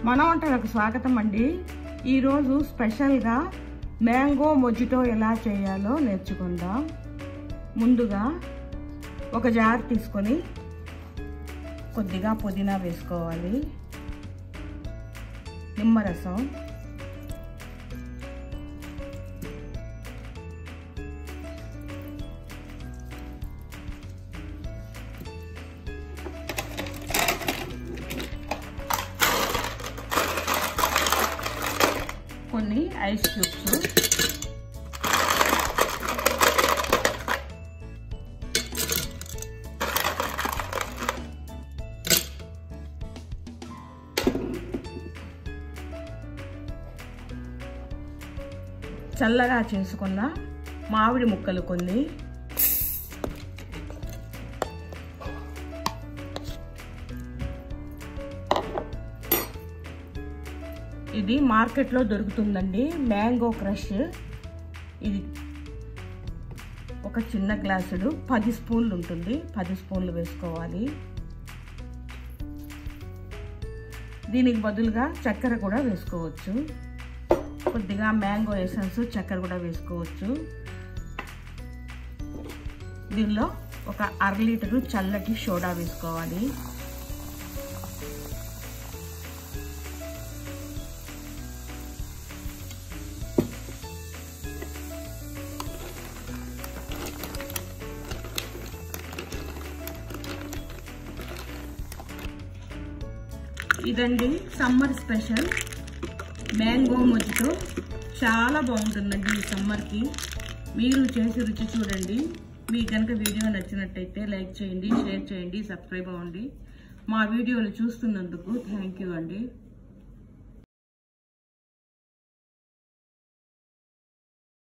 మన వంటలకు స్వాగతం అండి ఈరోజు స్పెషల్గా మ్యాంగో మొజిటో ఎలా చేయాలో నేర్చుకుందాం ముందుగా ఒక జార్ తీసుకొని కొద్దిగా పుదీనా వేసుకోవాలి నిమ్మరసం కొన్ని ఐస్ క్యూబ్స్ చల్లగా చేసుకున్న మామిడి ముక్కలు కొన్ని ఇది మార్కెట్లో దొరుకుతుందండి మ్యాంగో క్రష్ ఇది ఒక చిన్న గ్లాసుడు పది స్పూన్లు ఉంటుంది పది స్పూన్లు వేసుకోవాలి దీనికి బదులుగా చక్కెర కూడా వేసుకోవచ్చు కొద్దిగా మ్యాంగో ఎసెన్స్ చక్కెర కూడా వేసుకోవచ్చు దీనిలో ఒక అర లీటరు చల్లటి సోడా వేసుకోవాలి ఇదండి సమ్మర్ స్పెషల్ మ్యాంగో మొజ్జితో చాలా బాగుంటుందండి ఈ సమ్మర్కి మీరు చేసి రుచి చూడండి మీకు కనుక వీడియో నచ్చినట్టయితే లైక్ చేయండి షేర్ చేయండి సబ్స్క్రైబ్ అవ్వండి మా వీడియోలు చూస్తున్నందుకు థ్యాంక్ యూ అండి